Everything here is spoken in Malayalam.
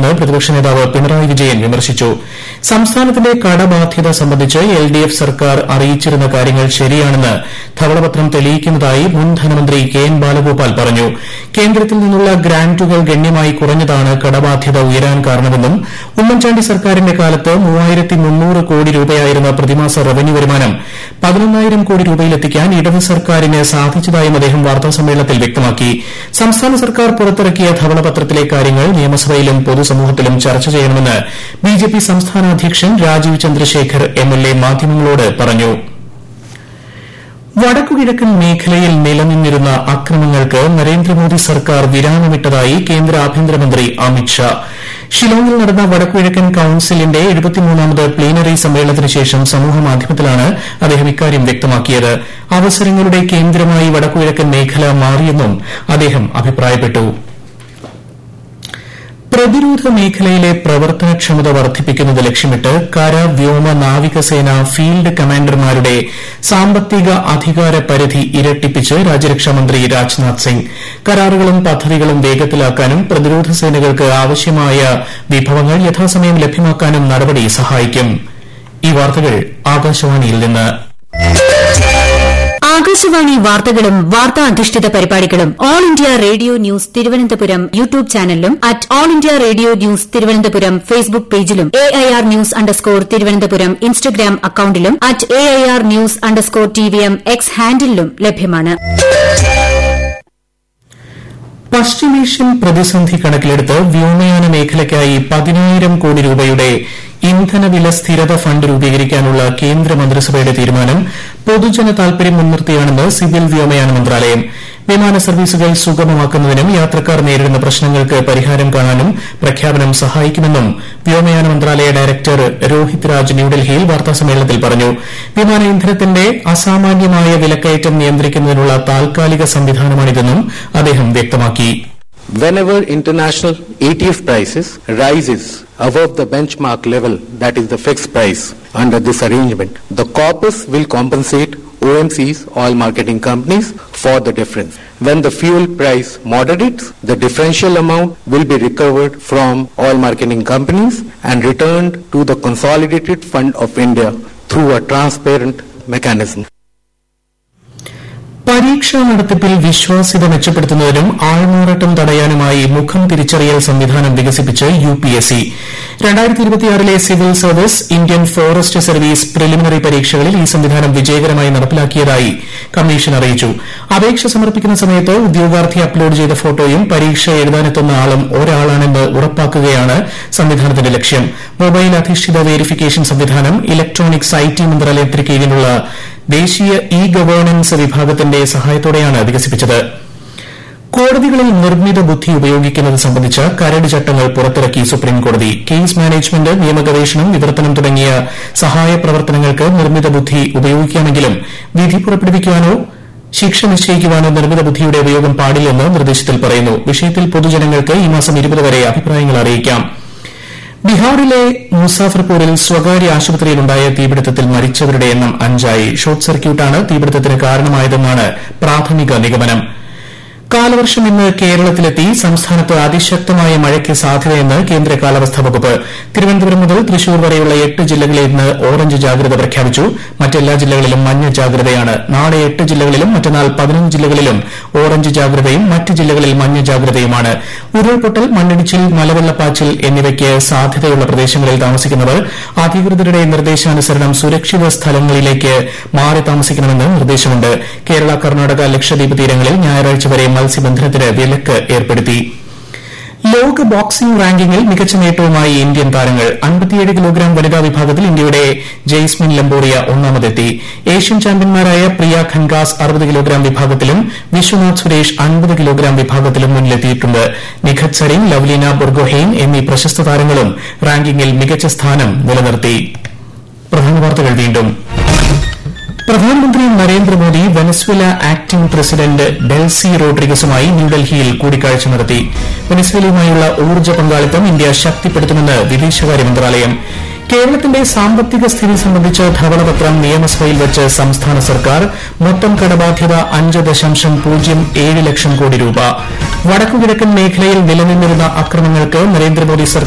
തുടരുകയാണെന്ന് പ്രതിപക്ഷ നേതാവ് പിണറായി വിജയൻ വിമർശിച്ചു സംസ്ഥാനത്തിന്റെ കടബാധ്യത സംബന്ധിച്ച് എൽഡിഎഫ് സർക്കാർ അറിയിച്ചിരുന്ന കാര്യങ്ങൾ ശരിയാണെന്ന് ധവളപത്രം തെളിയിക്കുന്നതായി മുൻ ധനമന്ത്രി കെ എൻ ബാലഗോപാൽ പറഞ്ഞു കേന്ദ്രത്തിൽ നിന്നുള്ള ഗ്രാന്റുകൾ ഗണ്യമായി കുറഞ്ഞതാണ് കടബാധ്യത ഉയരാൻ കാരണമെന്നും ഉമ്മൻചാണ്ടി സർക്കാരിന്റെ കാലത്ത് മൂവായിരത്തി മുന്നൂറ് കോടി രൂപയായിരുന്ന പ്രതിമാസ റവന്യൂ വരുമാനം പതിനൊന്നായിരം കോടി രൂപയിലെത്തിക്കാൻ ഇടത് സർക്കാരിന് സാധിച്ചതായും അദ്ദേഹം വാർത്താസമ്മേളനത്തിൽ വ്യക്തമാക്കി സംസ്ഥാന സർക്കാർ പുറത്തിറക്കിയ ധവളപത്രത്തിലെ കാര്യങ്ങൾ നിയമസഭയിലും പൊതുസമൂഹത്തിലും ചർച്ച ചെയ്യണമെന്ന് ബിജെപി സംസ്ഥാന അധ്യക്ഷൻ രാജീവ് ചന്ദ്രശേഖർ എംഎൽഎ മാധ്യമങ്ങളോട് പറഞ്ഞു വടക്കുകിഴക്കൻ മേഖലയിൽ നിലനിന്നിരുന്ന അക്രമങ്ങൾക്ക് നരേന്ദ്രമോദി സർക്കാർ വിരാമമിട്ടതായി കേന്ദ്ര ആഭ്യന്തരമന്ത്രി അമിത്ഷാ ഷിലോങ്ങിൽ നടന്ന വടക്കുകിഴക്കൻ കൌൺസിലിന്റെ എഴുപത്തിമൂന്നാമത് പ്ലീനറി സമ്മേളനത്തിന് ശേഷം സമൂഹമാധ്യമത്തിലാണ് അദ്ദേഹം ഇക്കാര്യം വ്യക്തമാക്കിയത് അവസരങ്ങളുടെ കേന്ദ്രമായി വടക്കുകിഴക്കൻ മേഖല മാറിയെന്നും അദ്ദേഹം അഭിപ്രായപ്പെട്ടു പ്രതിരോധ മേഖലയിലെ പ്രവർത്തനക്ഷമത വർദ്ധിപ്പിക്കുന്നത് ലക്ഷ്യമിട്ട് കര വ്യോമ നാവികസേന ഫീൽഡ് കമാൻഡർമാരുടെ സാമ്പത്തിക അധികാര പരിധി ഇരട്ടിപ്പിച്ച് രാജ്യരക്ഷാമന്ത്രി രാജ്നാഥ് സിംഗ് കരാറുകളും പദ്ധതികളും വേഗത്തിലാക്കാനും പ്രതിരോധ സേനകൾക്ക് ആവശ്യമായ വിഭവങ്ങൾ യഥാസമയം ലഭ്യമാക്കാനും നടപടി സഹായിക്കും ഈ വാർത്തകൾ ആകാശവാണിയിൽ നിന്ന് ആകാശവാണി വാർത്തകളും വാർത്താ അധിഷ്ഠിത പരിപാടികളും All India Radio news Thiruvananthapuram YouTube ചാനലിലും at All India Radio news Thiruvananthapuram Facebook പേജിലും A I R news underscore Thiruvananthapuram Instagram അക്കൌണ്ടിലും at A I R news underscore T V M X ഹാൻഡിലും ലഭ്യമാണ് പശ്ചിമേഷ്യൻ പ്രതിസന്ധി കണക്കിലെടുത്ത് വ്യോമയാന മേഖലയ്ക്കായി പതിനായിരം കോടി രൂപയുടെ ഇന്ധനവില സ്ഥിരത ഫണ്ട് രൂപീകരിക്കാനുള്ള കേന്ദ്ര മന്ത്രിസഭയുടെ തീരുമാനം പൊതുജന താൽപര്യം മുൻനിർത്തിയാണെന്ന് സിവിൽ വ്യോമയാന മന്ത്രാലയം വിമാന സർവീസുകൾ സുഗമമാക്കുന്നതിനും യാത്രക്കാർ നേരിടുന്ന പ്രശ്നങ്ങൾക്ക് പരിഹാരം കാണാനും പ്രഖ്യാപനം സഹായിക്കുമെന്നും വ്യോമയാന മന്ത്രാലയ ഡയറക്ടർ രോഹിത് രാജ് ന്യൂഡൽഹിയിൽ വാർത്താസമ്മേളനത്തിൽ പറഞ്ഞു വിമാന ഇന്ധനത്തിന്റെ അസാമാന്യമായ വിലക്കയറ്റം നിയന്ത്രിക്കുന്നതിനുള്ള താൽക്കാലിക സംവിധാനമാണിതെന്നും അദ്ദേഹം വ്യക്തമാക്കി Whenever international ETF prices rises above the benchmark level, that is the fixed price under this arrangement, the corpus will compensate OMCs, oil marketing companies, for the difference. When the fuel price moderates, the differential amount will be recovered from oil marketing companies and returned to the Consolidated Fund of India through a transparent mechanism. പരീക്ഷാ നടത്തിപ്പിൽ വിശ്വാസ്യത മെച്ചപ്പെടുത്തുന്നതിനും ആൾമാറാട്ടം തടയാനുമായി മുഖം തിരിച്ചറിയൽ സംവിധാനം വികസിപ്പിച്ച് യു പി എസ് സി ലെ civil service Indian forest service preliminary പരീക്ഷകളിൽ ഈ സംവിധാനം വിജയകരമായി നടപ്പിലാക്കിയതായി കമ്മീഷൻ അറിയിച്ചു അപേക്ഷ സമർപ്പിക്കുന്ന സമയത്ത് ഉദ്യോഗാർത്ഥി അപ്ലോഡ് ചെയ്ത ഫോട്ടോയും പരീക്ഷ എഴുതാനെത്തുന്ന ആളും ഒരാളാണെന്ന് ഉറപ്പാക്കുകയാണ് സംവിധാനത്തിന്റെ ലക്ഷ്യം മൊബൈൽ അധിഷ്ഠിത വേരിഫിക്കേഷൻ സംവിധാനം ഇലക്ട്രോണിക്സ് ഐ ടി മന്ത്രാലയത്തിന് കീഴിലുള്ള ദേശീയ ഇ ഗവേണൻസ് വിഭാഗത്തിന്റെ സഹായത്തോടെയാണ് വികസിപ്പിച്ചത് കോടതികളിൽ നിർമ്മിത ബുദ്ധി ഉപയോഗിക്കുന്നത് സംബന്ധിച്ച കരട് ചട്ടങ്ങൾ പുറത്തിറക്കി സുപ്രീംകോടതി കേസ് മാനേജ്മെന്റ് നിയമഗവേഷണം വിവർത്തനം തുടങ്ങിയ സഹായ പ്രവർത്തനങ്ങൾക്ക് നിർമ്മിത ബുദ്ധി ഉപയോഗിക്കാമെങ്കിലും വിധി പുറപ്പെടുവിക്കാനോ ശിക്ഷ നിശ്ചയിക്കുവാനോ നിർമ്മിത ബുദ്ധിയുടെ ഉപയോഗം പാടില്ലെന്ന് നിർദ്ദേശത്തിൽ പറയുന്നു വിഷയത്തിൽ പൊതുജനങ്ങൾക്ക് ഈ മാസം ഇരുപത് വരെ അഭിപ്രായങ്ങൾ അറിയിക്കാം ബീഹാറിലെ മുസാഫർപൂരിൽ സ്വകാര്യ ആശുപത്രിയിലുണ്ടായ തീപിടുത്തത്തിൽ മരിച്ചവരുടെ എണ്ണം അഞ്ചായി ഷോർട്ട് സർക്യൂട്ടാണ് തീപിടുത്തത്തിന് കാരണമായതെന്നാണ് പ്രാഥമിക നിഗമനം കാലവർഷം ഇന്ന് കേരളത്തിലെത്തി സംസ്ഥാനത്ത് അതിശക്തമായ മഴയ്ക്ക് സാധ്യതയെന്ന് കേന്ദ്ര കാലാവസ്ഥാ വകുപ്പ് തിരുവനന്തപുരം മുതൽ തൃശൂർ വരെയുള്ള എട്ട് ജില്ലകളിൽ ഇന്ന് ഓറഞ്ച് ജാഗ്രത പ്രഖ്യാപിച്ചു മറ്റെല്ലാ ജില്ലകളിലും മഞ്ഞ ജാഗ്രതയാണ് നാളെ എട്ട് ജില്ലകളിലും മറ്റന്നാൾ പതിനൊന്ന് ജില്ലകളിലും ഓറഞ്ച് ജാഗ്രതയും മറ്റ് ജില്ലകളിൽ മഞ്ഞ ജാഗ്രതയുമാണ് ഉരുൾപൊട്ടൽ മണ്ണിടിച്ചിൽ മലവെള്ളപ്പാച്ചിൽ എന്നിവയ്ക്ക് സാധ്യതയുള്ള പ്രദേശങ്ങളിൽ താമസിക്കുന്നവർ അധികൃതരുടെ നിർദ്ദേശാനുസരണം സുരക്ഷിത സ്ഥലങ്ങളിലേക്ക് മാറി താമസിക്കണമെന്ന് നിർദ്ദേശമുണ്ട് കേരള കർണാടക ലക്ഷദ്വീപ് തീരങ്ങളിൽ ഞായറാഴ്ച വരെ മത്സ്യബന്ധനത്തിന് വിലക്ക് ഏർപ്പെടുത്തി ലോക ബോക്സിംഗ് റാങ്കിങ്ങിൽ മികച്ച നേട്ടവുമായി ഇന്ത്യൻ താരങ്ങൾ അൻപത്തിയേഴ് കിലോഗ്രാം വനിതാ വിഭാഗത്തിൽ ഇന്ത്യയുടെ ജെയ്സ്മിൻ ലംബോറിയ ഒന്നാമതെത്തി ഏഷ്യൻ ചാമ്പ്യന്മാരായ പ്രിയ ഖൻഗാസ് അറുപത് കിലോഗ്രാം വിഭാഗത്തിലും വിശ്വനാഥ് സുരേഷ് അൻപത് കിലോഗ്രാം വിഭാഗത്തിലും മുന്നിലെത്തിയിട്ടുണ്ട് നിഖത് സരീൻ ലവ്ലീന ബുർഗോഹെയ്ൻ എന്നീ പ്രശസ്ത താരങ്ങളും റാങ്കിങ്ങിൽ മികച്ച സ്ഥാനം നിലനിർത്തി പ്രധാന വാർത്തകൾ വീണ്ടും പ്രധാനമന്ത്രി Narendra Modi Venezuela acting president Delcy റോഡ്രിഗസുമായി ന്യൂഡൽഹിയിൽ കൂടിക്കാഴ്ച നടത്തി വെനസ്വേലയുമായുള്ള ഊർജ്ജ പങ്കാളിത്തം ഇന്ത്യ ശക്തിപ്പെടുത്തുമെന്ന് വിദേശകാര്യ മന്ത്രാലയം കേരളത്തിന്റെ സാമ്പത്തിക സ്ഥിതി സംബന്ധിച്ച് ധവളപത്രം നിയമസഭയിൽ വെച്ച് സംസ്ഥാന സർക്കാർ മൊത്തം കടബാധ്യത അഞ്ച് ദശാംശം പൂജ്യം ഏഴ് ലക്ഷം കോടി രൂപ വടക്കുകിഴക്കൻ മേഖലയിൽ നിലനിന്നിരുന്ന അക്രമങ്ങൾക്ക് നരേന്ദ്രമോദി സർക്കാർ